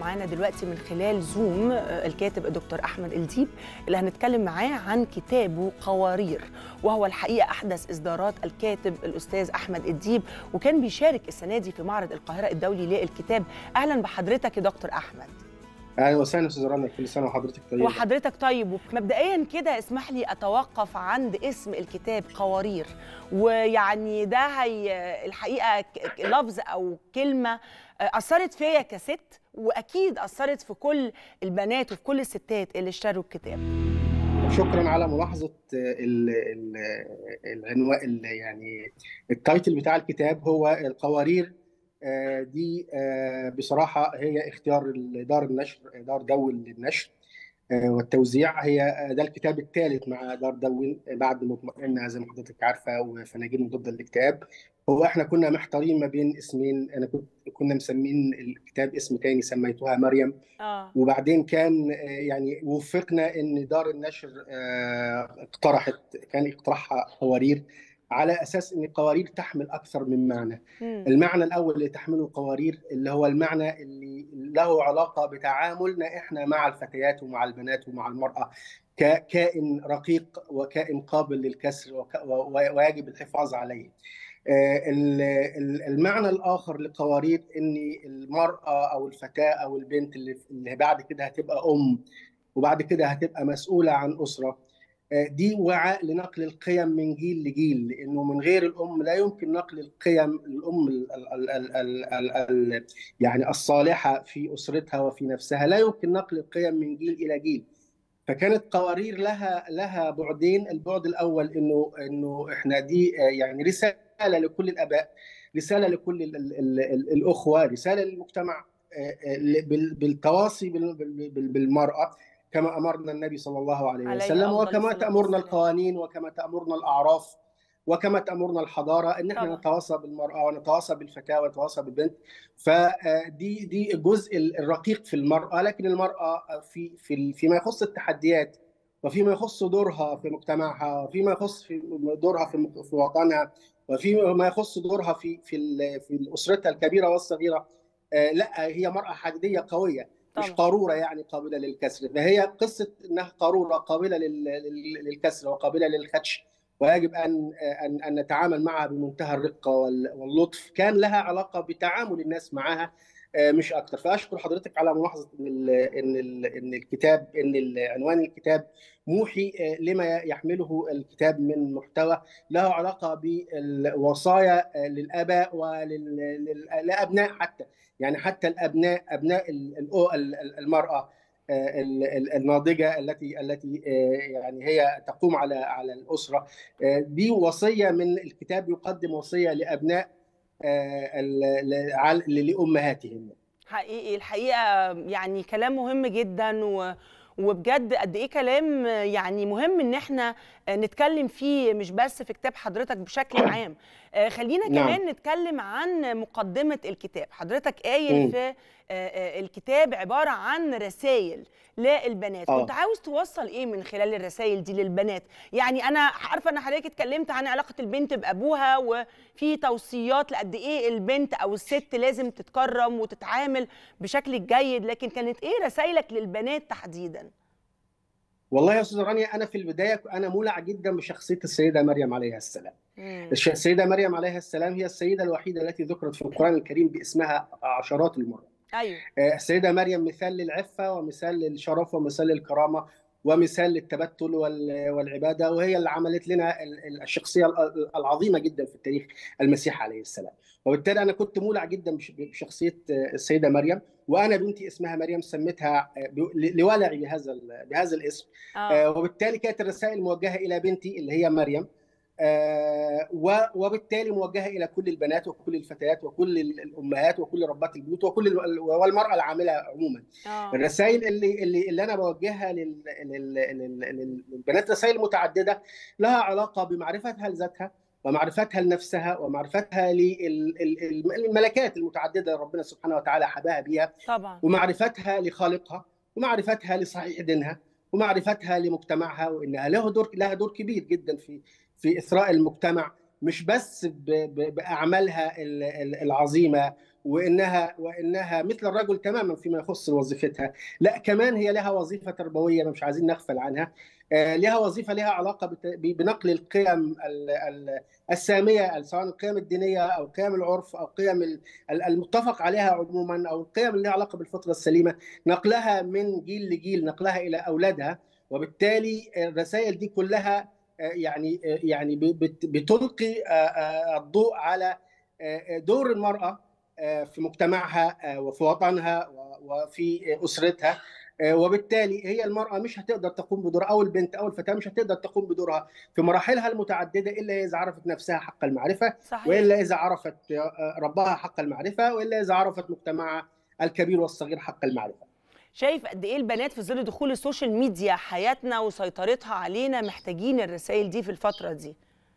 معانا دلوقتي من خلال زوم الكاتب الدكتور احمد الديب اللي هنتكلم معاه عن كتابه قوارير وهو الحقيقه احدث اصدارات الكاتب الاستاذ احمد الديب وكان بيشارك السنه دي في معرض القاهره الدولي للكتاب اهلا بحضرتك يا دكتور احمد اهلا وسهلا استاذ رنا كل سنه وحضرتك طيب وحضرتك طيب مبدئيا كده اسمح لي اتوقف عند اسم الكتاب قوارير ويعني ده هي الحقيقه لفظ او كلمه اثرت فيا كست واكيد اثرت في كل البنات وفي كل الستات اللي اشتروا الكتاب شكرا على ملاحظه العنوان يعني التايتل بتاع الكتاب هو القوارير دي بصراحه هي اختيار دار النشر دار دول للنشر والتوزيع هي ده الكتاب الثالث مع دار دون بعد مطمئنه زي ما حضرتك عارفه وفناجين ضد الاكتئاب هو احنا كنا محتارين ما بين اسمين انا كنت كنا مسمين الكتاب اسم تاني سميتوها مريم آه. وبعدين كان يعني وفقنا ان دار النشر اقترحت كان اقتراحها قوارير على اساس ان القوارير تحمل اكثر من معنى مم. المعنى الاول اللي تحمله القوارير اللي هو المعنى اللي له علاقه بتعاملنا احنا مع الفتيات ومع البنات ومع المراه ككائن رقيق وكائن قابل للكسر وك... ويجب الحفاظ عليه المعنى الاخر للقوارير ان المراه او الفتاه او البنت اللي بعد كده هتبقى ام وبعد كده هتبقى مسؤوله عن اسره دي وعاء لنقل القيم من جيل لجيل لانه من غير الام لا يمكن نقل القيم الام ال ال ال ال ال ال يعني الصالحه في اسرتها وفي نفسها لا يمكن نقل القيم من جيل الى جيل فكانت قوارير لها لها بعدين البعد الاول انه انه احنا دي يعني رساله لكل الاباء رساله لكل ال ال ال ال الاخوه رساله للمجتمع بالتواصي بالمراه كما امرنا النبي صلى الله عليه وسلم وكما تامرنا القوانين وكما تامرنا الاعراف وكما تامرنا الحضاره ان احنا نتواصى بالمراه ونتواصى بالفتاه ونتواصى بالبنت فدي دي الجزء الرقيق في المراه لكن المراه في في فيما يخص التحديات وفيما يخص دورها في مجتمعها وفيما يخص في دورها في في وطنها وفيما يخص دورها في في في اسرتها الكبيره والصغيره لا هي مراه حديديه قويه مش قاروره يعني قابله للكسر فهي قصه انها قاروره قابله للكسر وقابله للخدش ويجب ان ان ان نتعامل معها بمنتهى الرقه واللطف كان لها علاقه بتعامل الناس معها مش اكثر فاشكر حضرتك على ملاحظه ان ان ان الكتاب ان عنوان الكتاب موحي لما يحمله الكتاب من محتوى له علاقه بالوصايا للاباء وللابناء حتى يعني حتى الابناء ابناء المراه الناضجه التي التي يعني هي تقوم على على الاسره دي وصيه من الكتاب يقدم وصيه لابناء لامهاتهم حقيقي الحقيقه يعني كلام مهم جدا و وبجد قد ايه كلام يعني مهم ان احنا نتكلم فيه مش بس في كتاب حضرتك بشكل عام خلينا نعم. كمان نتكلم عن مقدمه الكتاب حضرتك قايل في الكتاب عباره عن رسائل للبنات أوه. كنت عاوز توصل ايه من خلال الرسائل دي للبنات يعني انا عارفه ان حضرتك اتكلمت عن علاقه البنت بابوها وفي توصيات لقد ايه البنت او الست لازم تتكرم وتتعامل بشكل جيد لكن كانت ايه رسائلك للبنات تحديدا والله يا استاذ رانيا انا في البدايه انا مولع جدا بشخصيه السيده مريم عليها السلام. مم. السيده مريم عليها السلام هي السيده الوحيده التي ذكرت في القران الكريم باسمها عشرات المرات. ايوه السيده مريم مثال للعفه ومثال للشرف ومثال للكرامه ومثال للتبتل والعباده وهي اللي عملت لنا الشخصيه العظيمه جدا في التاريخ المسيح عليه السلام. وبالتالي انا كنت مولع جدا بشخصيه السيده مريم وانا بنتي اسمها مريم سميتها لولعي بهذا بهذا الاسم آه. وبالتالي كانت الرسائل موجهه الى بنتي اللي هي مريم آه وبالتالي موجهه الى كل البنات وكل الفتيات وكل الامهات وكل ربات البيوت وكل والمراه العامله عموما آه. الرسائل اللي اللي, اللي انا بوجهها لل للبنات رسائل متعدده لها علاقه بمعرفتها لذاتها ومعرفتها لنفسها ومعرفتها للملكات المتعدده اللي ربنا سبحانه وتعالى حباها بها طبعا ومعرفتها لخالقها ومعرفتها لصحيح دينها ومعرفتها لمجتمعها وانها له دور لها دور كبير جدا في في اثراء المجتمع مش بس باعمالها العظيمه وانها وانها مثل الرجل تماما فيما يخص وظيفتها لا كمان هي لها وظيفه تربويه مش عايزين نغفل عنها لها وظيفه لها علاقه بنقل القيم الساميه سواء القيم الدينيه او قيم العرف او قيم المتفق عليها عموما او القيم اللي لها علاقه بالفطره السليمه نقلها من جيل لجيل نقلها الى اولادها وبالتالي الرسائل دي كلها يعني يعني بتلقي الضوء على دور المراه في مجتمعها وفي وطنها وفي اسرتها وبالتالي هي المرأة مش هتقدر تقوم بدورها أو البنت أو الفتاة مش هتقدر تقوم بدورها في مراحلها المتعددة إلا إذا عرفت نفسها حق المعرفة صحيح. وإلا إذا عرفت ربها حق المعرفة وإلا إذا عرفت مجتمعها الكبير والصغير حق المعرفة شايف قد ايه البنات في ظل دخول السوشيال ميديا حياتنا وسيطرتها علينا محتاجين الرسائل دي في الفتره دي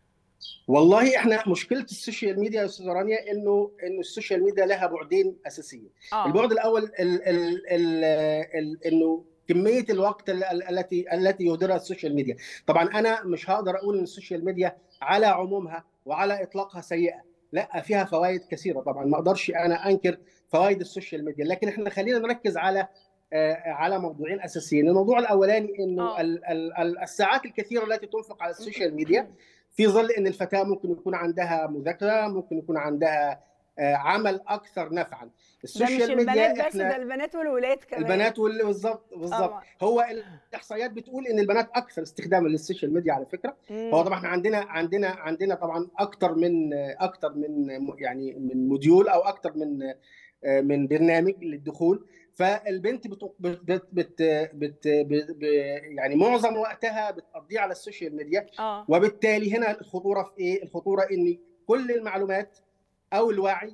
والله احنا مشكله السوشيال ميديا يا استاذه رانيا انه انه السوشيال ميديا لها بعدين اساسيين آه. البعد الاول ال ال ال ال انه كميه الوقت التي التي يهدرها السوشيال ميديا طبعا انا مش هقدر اقول ان السوشيال ميديا على عمومها وعلى اطلاقها سيئه لا فيها فوائد كثيره طبعا ما اقدرش انا انكر فوائد السوشيال ميديا لكن احنا خلينا نركز على على موضوعين اساسيين الموضوع الاولاني انه الساعات الكثيره التي تنفق على السوشيال ميديا في ظل ان الفتاه ممكن يكون عندها مذاكره ممكن يكون عندها عمل اكثر نفعا السوشيال ميديا البنات بس ده البنات والولاد كمان البنات وال... بالظبط بالظبط هو الاحصائيات بتقول ان البنات اكثر استخداما للسوشيال ميديا على فكره مم. هو طبعا احنا عندنا عندنا عندنا طبعا اكثر من اكثر من يعني من موديول او اكثر من من برنامج للدخول فالبنت بت بت بت بت بت يعني معظم وقتها بتقضيه على السوشيال ميديا آه. وبالتالي هنا الخطوره في ايه؟ الخطوره ان كل المعلومات او الوعي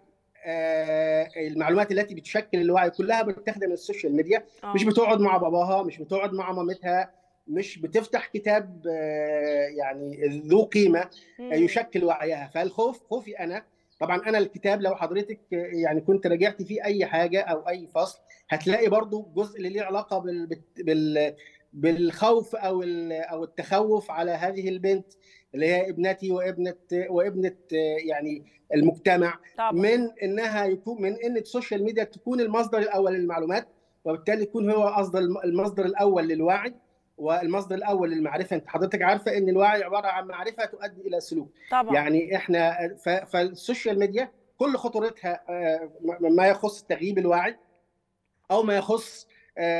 آه المعلومات التي بتشكل الوعي كلها بتستخدم السوشيال ميديا آه. مش بتقعد مع باباها مش بتقعد مع مامتها مش بتفتح كتاب آه يعني ذو قيمه يشكل وعيها فالخوف خوفي انا طبعا انا الكتاب لو حضرتك يعني كنت راجعت فيه اي حاجه او اي فصل هتلاقي برضو جزء اللي ليه علاقه بال, بال بالخوف او او التخوف على هذه البنت اللي هي ابنتي وابنه وابنه يعني المجتمع طبعا. من انها يكون من ان السوشيال ميديا تكون المصدر الاول للمعلومات وبالتالي يكون هو قصد المصدر الاول للوعي والمصدر الاول للمعرفه انت حضرتك عارفه ان الوعي عباره عن معرفه تؤدي الى سلوك طبعا. يعني احنا فالسوشيال ميديا كل خطورتها ما يخص تغييب الوعي او ما يخص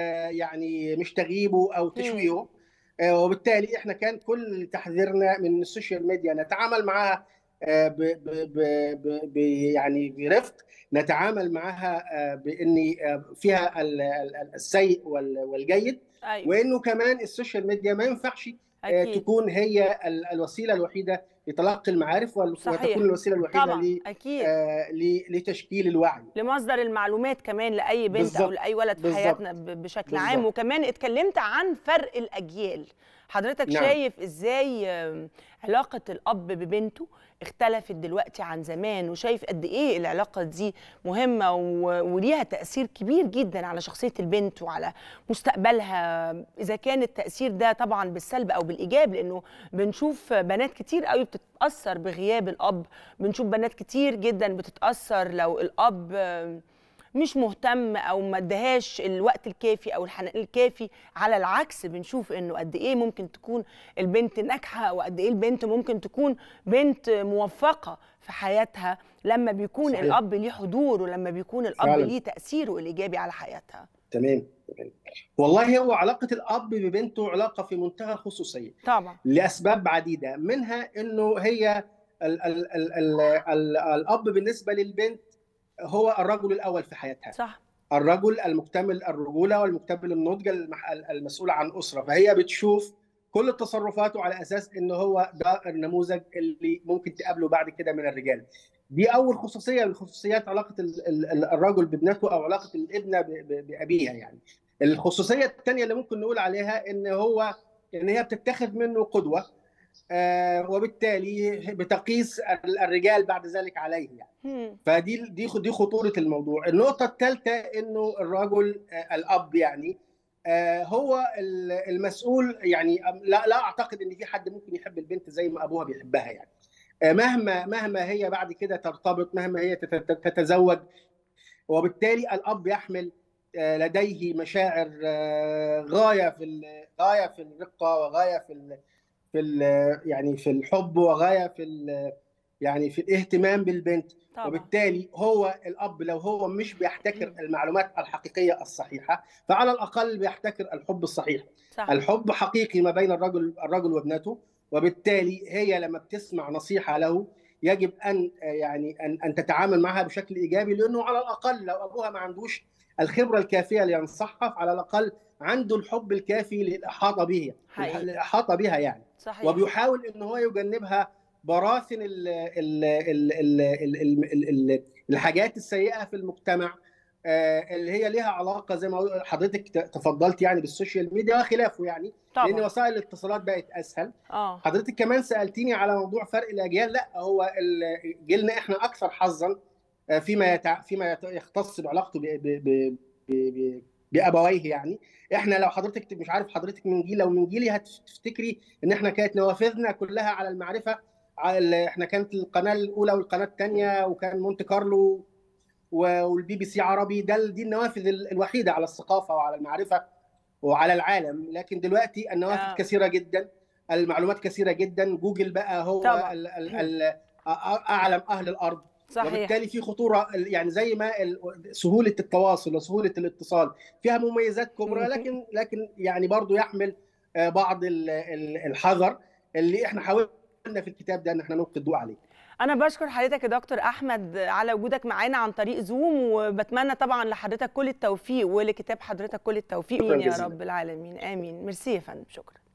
يعني مش تغييبه او تشويهه وبالتالي احنا كان كل تحذيرنا من السوشيال ميديا نتعامل معها ب ب ب ب يعني برفق نتعامل معها بان فيها السيء والجيد أيوة. وانه كمان السوشيال ميديا ما ينفعش أكيد. تكون هي الوسيله الوحيده لتلقي المعارف صحيح. وتكون الوسيله الوحيده طبعا. ل... أكيد. آه لتشكيل الوعي لمصدر المعلومات كمان لاي بنت بالزبط. او لاي ولد في بالزبط. حياتنا بشكل بالزبط. عام وكمان اتكلمت عن فرق الاجيال حضرتك نعم. شايف ازاي علاقه الاب ببنته اختلفت دلوقتي عن زمان وشايف قد ايه العلاقه دي مهمه وليها تاثير كبير جدا على شخصيه البنت وعلى مستقبلها اذا كان التاثير ده طبعا بالسلب او بالايجاب لانه بنشوف بنات كتير قوي بتتاثر بغياب الاب بنشوف بنات كتير جدا بتتاثر لو الاب مش مهتم او ما ادهاش الوقت الكافي او الحنان الكافي على العكس بنشوف انه قد ايه ممكن تكون البنت ناجحه وقد ايه البنت ممكن تكون بنت موفقه في حياتها لما بيكون صحيح. الاب ليه حضور ولما بيكون الاب فعلا. ليه تاثيره الايجابي على حياتها تمام تمام والله هو علاقه الاب ببنته علاقه في منتهى الخصوصيه طبعا لاسباب عديده منها انه هي ال ال ال ال ال الاب بالنسبه للبنت هو الرجل الاول في حياتها صح الرجل المكتمل الرجوله والمكتمل النضج المح- المسؤول عن اسره فهي بتشوف كل تصرفاته على اساس ان هو ده النموذج اللي ممكن تقابله بعد كده من الرجال دي اول خصوصيه من خصوصيات علاقه ال- ال- الرجل بابنته او علاقه الابنه ب- ب- بابيها يعني الخصوصيه الثانيه اللي ممكن نقول عليها ان هو ان هي بتتخذ منه قدوه آه وبالتالي بتقيس الرجال بعد ذلك عليه يعني مم. فدي دي دي خطوره الموضوع النقطه الثالثه انه الرجل آه، الاب يعني آه، هو ال- المسؤول يعني لا لا اعتقد ان في حد ممكن يحب البنت زي ما ابوها بيحبها يعني آه، مهما مهما هي بعد كده ترتبط مهما هي تت- تت- تتزوج وبالتالي الاب يحمل لديه مشاعر غايه في غايه في الرقه وغايه في ال في ال يعني في الحب وغايه في ال يعني في الاهتمام بالبنت طبعا. وبالتالي هو الاب لو هو مش بيحتكر المعلومات الحقيقيه الصحيحه فعلى الاقل بيحتكر الحب الصحيح صح. الحب حقيقي ما بين الرجل الرجل وابنته وبالتالي هي لما بتسمع نصيحه له يجب ان يعني ان ان تتعامل معها بشكل ايجابي لانه على الاقل لو ابوها ما عندوش الخبره الكافيه لينصحها على الاقل عنده الحب الكافي للاحاطه به الاحاطه بها يعني صحيح. وبيحاول ان هو يجنبها براثن ال ال ال ال ال ال ال الحاجات السيئه في المجتمع اللي هي لها علاقه زي ما حضرتك تفضلت يعني بالسوشيال ميديا وخلافه يعني طبعا. لان وسائل الاتصالات بقت اسهل أوه. حضرتك كمان سالتيني على موضوع فرق الاجيال لا هو جيلنا احنا اكثر حظا فيما يتع... فيما يختص بعلاقته ب... ب... ب... ب... بابويه يعني احنا لو حضرتك مش عارف حضرتك من جيل او من جيلي هتفتكري ان احنا كانت نوافذنا كلها على المعرفه على احنا كانت القناه الاولى والقناه الثانيه وكان مونte كارلو والبي بي سي عربي ده دي النوافذ الوحيده على الثقافه وعلى المعرفه وعلى العالم لكن دلوقتي النوافذ آه. كثيره جدا المعلومات كثيره جدا جوجل بقى هو ال ال ال اعلم اهل الارض صحيح. وبالتالي في خطوره يعني زي ما سهوله التواصل وسهوله الاتصال فيها مميزات كبرى لكن لكن يعني برضو يحمل بعض الحذر اللي احنا حاولنا في الكتاب ده ان احنا نلقي الضوء عليه انا بشكر حضرتك يا دكتور احمد على وجودك معانا عن طريق زوم وبتمنى طبعا لحضرتك كل التوفيق ولكتاب حضرتك كل التوفيق يا رب العالمين امين ميرسي يا فندم شكرا